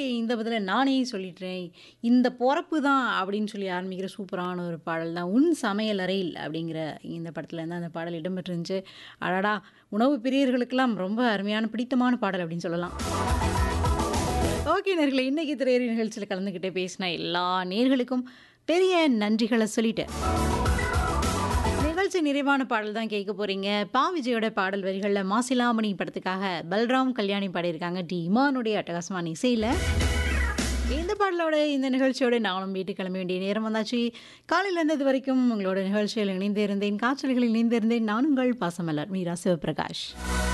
இந்த பதில நானே சொல்லிட்டேன். இந்த பொறப்பு தான் அப்படின்னு சொல்லி ஆரம்பிக்கிற சூப்பரான ஒரு பாடல் தான். உன் சமையலறையில் அப்படிங்கிற இந்த படத்துல இருந்து அந்த பாடல் இடம்பெற்றிருந்துச்சு. அடடா! உணவு பிரியர்களுக்கெல்லாம் ரொம்ப அருமையான பிடித்தமான பாடல் அப்படின்னு சொல்லலாம். ஓகே நேயர்களே, இன்னைக்கு திரையரங்கு நிகழ்ச்சியில கலந்துக்கிட்டு பேசின எல்லா நேயர்களுக்கும் பெரிய நன்றிகள சொல்லிட்டேன். நிகழ்ச்சி நிறைவான பாடல் தான் கேட்க போறீங்க. பா. விஜயோட பாடல் வரிகள்ல மாசிலாமணி படத்துக்காக பல்ராம் கல்யாணி பாடியிருக்காங்க. டி. இமானுடைய அட்டகாசமான இசையில. இந்த பாடலோட இந்த நிகழ்ச்சியோட நானும் வீட்டுக்கு கிளம்ப வேண்டிய நேரம் வந்தாச்சு. காலையில இருந்து இது வரைக்கும் உங்களோட நிகழ்ச்சியில் இணைந்து இருந்தேன். காற்றலைகளில் இணைந்து இருந்தேன். நான் உங்கள் பாசமலர் மீரா சிவபிரகாஷ்.